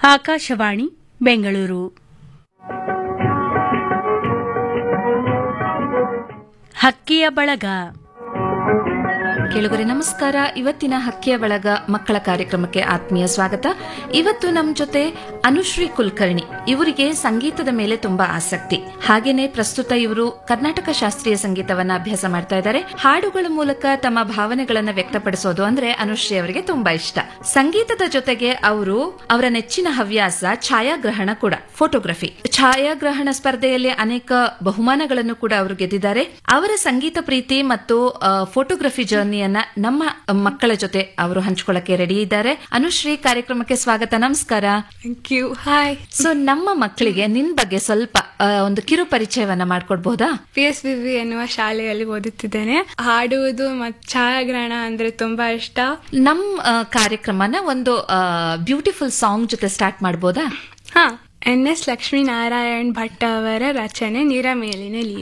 ಆಕಾಶವಾಣಿ ಬೆಂಗಳೂರು ಹಕ್ಕಿಯ ಬಳಗ ಕೇಳುಗರೆ ನಮಸ್ಕಾರ ಇವತ್ತಿನ ಹಕ್ಕಿಯ ಬಳಗ ಮಕ್ಕಳ ಕಾರ್ಯಕ್ರಮಕ್ಕೆ ಆತ್ಮೀಯ ಸ್ವಾಗತ ಇವತ್ತು ನಮ್ಮ ಜೊತೆ ಅನುಶ್ರೀ ಕುಲಕರ್ಣಿ ಇವರಿಗೆ ಸಂಗೀತದ ಮೇಲೆ ತುಂಬಾ ಆಸಕ್ತಿ ಹಾಗೇನೆ ಪ್ರಸ್ತುತ ಇವರು ಕರ್ನಾಟಕ ಶಾಸ್ತ್ರೀಯ ಸಂಗೀತವನ್ನ ಅಭ್ಯಾಸ ಮಾಡ್ತಾ ಇದ್ದಾರೆ ಹಾಡುಗಳ ಮೂಲಕ ತಮ್ಮ ಭಾವನೆಗಳನ್ನ ವ್ಯಕ್ತಪಡಿಸೋದು ಅಂದ್ರೆ ಅನುಶ್ರೀ ಅವರಿಗೆ ತುಂಬಾ ಇಷ್ಟ ಸಂಗೀತದ ಜೊತೆಗೆ ಅವರು ಅವರ ನೆಚ್ಚಿನ ಹವ್ಯಾಸ ಛಾಯಾಗ್ರಹಣ ಕೂಡ ಫೋಟೋಗ್ರಫಿ ಛಾಯಾಗ್ರಹಣ ಸ್ಪರ್ಧೆಯಲ್ಲಿ ಅನೇಕ ಬಹುಮಾನಗಳನ್ನು ಕೂಡ ಅವರು ಗೆದ್ದಿದ್ದಾರೆ ಅವರ ಸಂಗೀತ ಪ್ರೀತಿ ಮತ್ತು ಆ, ಫೋಟೋಗ್ರಫಿ ಜರ್ನಿಯನ್ನ ನಮ್ಮ ಮಕ್ಕಳ ಜೊತೆ ಅವರು ಹಂಚ್ಕೊಳ್ಳಕ್ಕೆ ರೆಡಿ ಇದ್ದಾರೆ ಅನುಶ್ರೀ ಕಾರ್ಯಕ್ರಮಕ್ಕೆ ಸ್ವಾಗತ ನಮಸ್ಕಾರ ಥ್ಯಾಂಕ್ ಯು ಹಾಯ್ ಸೊ ನಮ್ಮ ಮಕ್ಕಳಿಗೆ ನಿನ್ ಬಗ್ಗೆ ಸ್ವಲ್ಪ ಆ, ಒಂದು ಕಿರು ಪರಿಚಯವನ್ನ ಮಾಡ್ಕೊಡ್ಬೋದಾ ಪಿ ಎಸ್ ಬಿ ವಿ ಎನ್ನುವ ಶಾಲೆಯಲ್ಲಿ ಓದುತ್ತಿದ್ದೇನೆ ಹಾಡುವುದು ಮತ್ತು ಛಾಯಾಗ್ರಹಣ ಅಂದ್ರೆ ತುಂಬಾ ಇಷ್ಟ ನಮ್ ಆ, ಕಾರ್ಯಕ್ರಮನ ಒಂದು ಬ್ಯೂಟಿಫುಲ್ ಸಾಂಗ್ ಜೊತೆ ಸ್ಟಾರ್ಟ್ ಮಾಡ್ಬೋದಾ ಹಾ ಎನ್ ಎಸ್ ಲಕ್ಷ್ಮೀನಾರಾಯಣ್ ಭಟ್ ಅವರ ರಚನೆ ನೀರ ಮೇಲಿನ ಲೀಲೆ